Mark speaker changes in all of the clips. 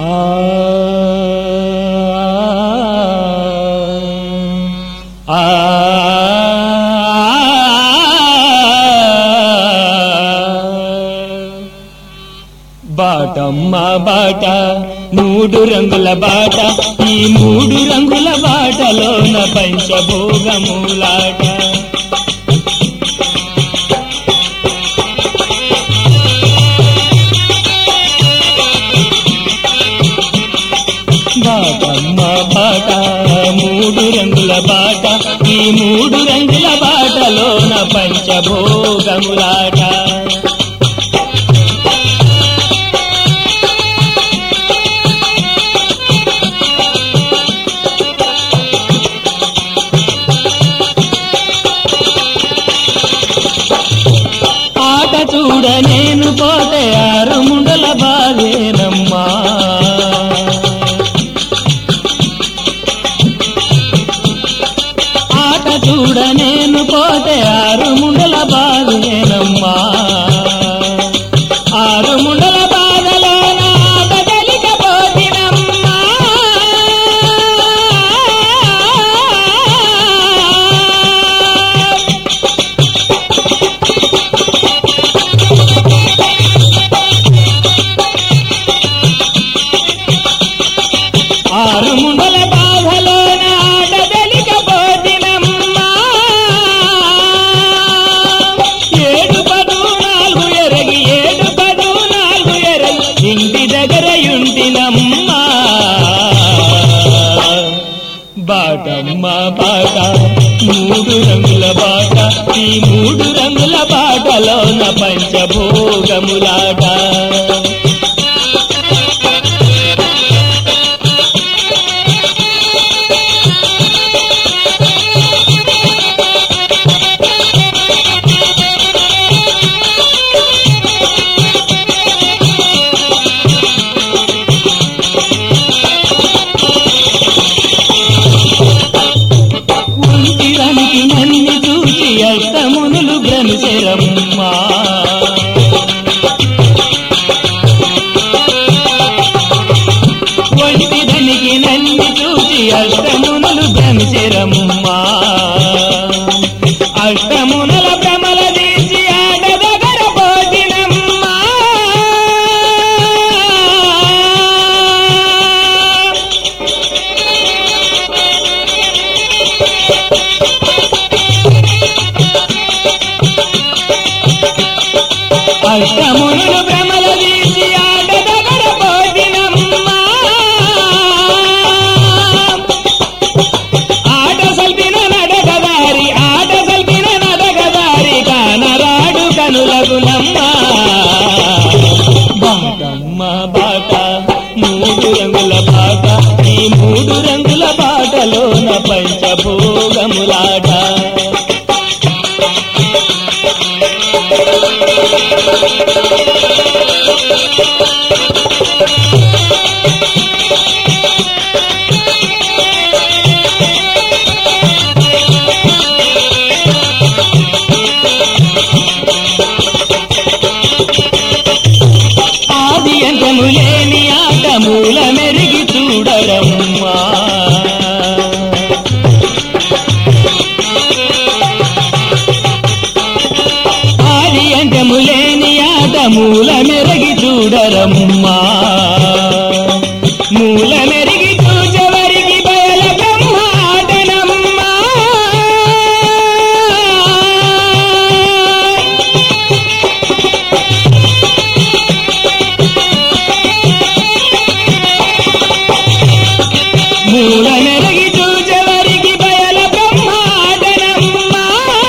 Speaker 1: ఆ ఆ బాటమ్మ బాట మూడు రంగుల బాట ఈ మూడు రంగుల బాటలోన పంచభోగములాట బాటమ్మ బాట మూడు రంగుల బాట ఈ మూడు రంగుల బాటలోన పంచభోగములాట ఆట చూడ నేను పోతే ఆరు ముండల బాధేనమ్మా ఆట చూడ నేను పోతే ఆరు ముండల బాధేనమ్మా ఆరు ముండల బాధలో నాట కలిగపోతినమ్మా ఆరు ముండల బాధలో నాట వెలిగబోతినమ్మా ఏడు పదు నాలుగు ఎరగి ఏడు పదు నాలుగు ఎరగి ఇంటి దగ్గర యుంటినమ్మా బాటమ్మ బాట మూడు రంగుల బాట ఈ మూడు రంగుల బాటలోన పంచభోగములాట ఒంటిదానికి నన్ను చూసి అష్టమునులు భ్రమిశరమ్మా ఒంటిదానికి నన్ను చూసి అష్టమునులు భ్రమిశరమ్మా అష్టమునుల భ్రమల తీసి ఆట దగ్గర పోతినమ్మా అష్టమునులు భ్రమల తీసి ఆట దగ్గర పోతినమ్మా ఆట సల్పిన నడకదారి ఆట సల్పిన నడకదారి కానరాడు కనులగునమ్మ బాటమ్మ బాట మూడు రంగుల బాట ఈ మూడు రంగుల బాటలోన పంచభోగములాట ఆది అంతము లేని ఆట మూల మెరిగి చూడరమ్మా ఆది అంతము లేని ఆట మూల మెరిగి చూడరమ్మా మూల మెరిగి చూచవరికి బయల బ్రహ్మాటనమ్మా మూల మెరిగి చూచవరికి బయల బ్రహ్మాటనమ్మా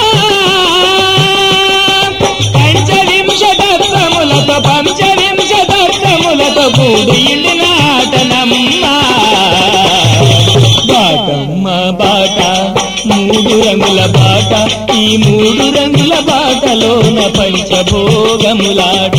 Speaker 1: పంచవింశతత్వములతో పంచవింశతత్వములతో కూడి నాటనమ్మా బాటమ్మ బాట మూడు రంగుల బాట ఈ మూడు రంగుల బాటలోన పంచభోగములాట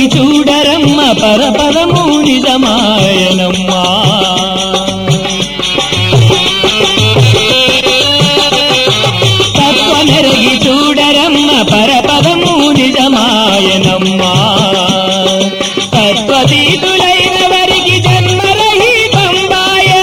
Speaker 1: నెరగి చూడరమ్మ పరపరము నిజమాయనమ్మా తత్వ నెరగి చూడరమ్మ పరపరము నిజమాయనమ్మా తత్వతీతులైన వరికి జన్మరహితంబాయే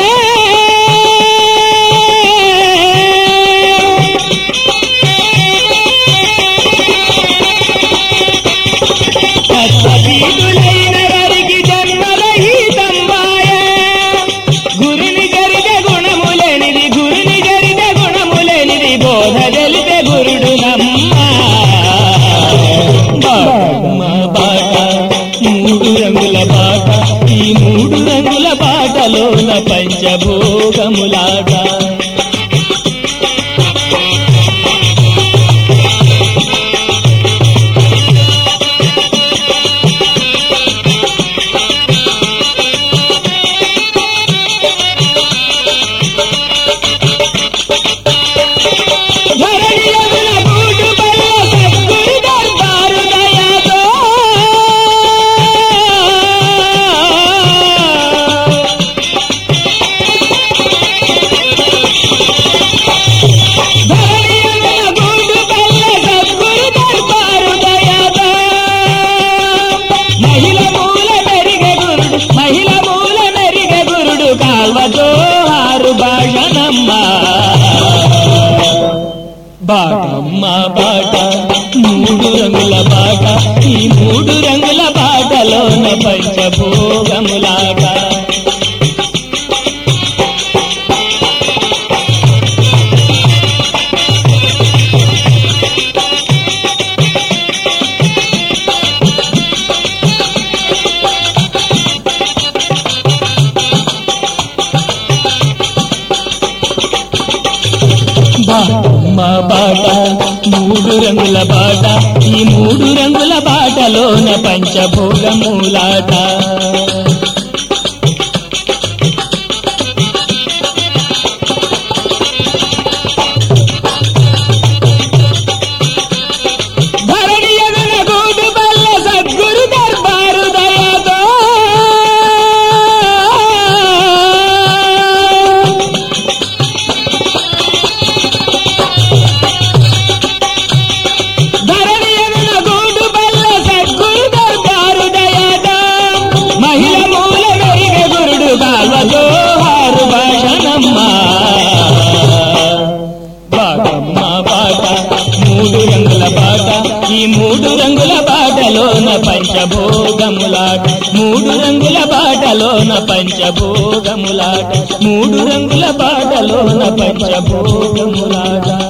Speaker 1: తత్వతీతులైన వరికి జన్మరహితంబాయే గురుని జరిగే గుణములేనిది గురుని జరిగే గుణములేనిది బోధ తెలిపే గురుడు నమ్మ బాట మూడు రంగుల బాట ఈ మూడు రంగుల బాటలోన పంచభోగములాట ధరణియమున గూడు బల్ల సద్గురు దర్బారు దయతో ధరణియమున గూడు బల్ల సద్గురు దర్బారు దయతో మహిళ మూల మెరిగ గురుడు మహిళ మూల మెరిగ గురుడు కాల్వతో హారు భాషనమ్మ బాటమ్మ బాట మూడు రంగుల బాట ఈ మూడు రంగుల బాటలోన పంచభోగములాట బాటమ్మ బాట మూడు రంగుల బాట ఈ మూడు రంగుల బాటలోన పంచభోగములాట ధరణి ఎదున గూడు బల్ల సద్గురు దర్బారు దయతో ధరణి ఎదున గూడు బల్ల సద్గురు దర్బారు దయతో మహిళ మూల మెరిగ గురుడు బాల్వతో హారు భాషనమ్మ బాటమ్మ బాట మూడు రంగుల బాట ఈ మూడు రంగుల బాటలోన పంచభోగములాట మూడు రంగుల బాటలోన పంచభోగములాట మూడు రంగుల బాటలోన పంచభోగములాట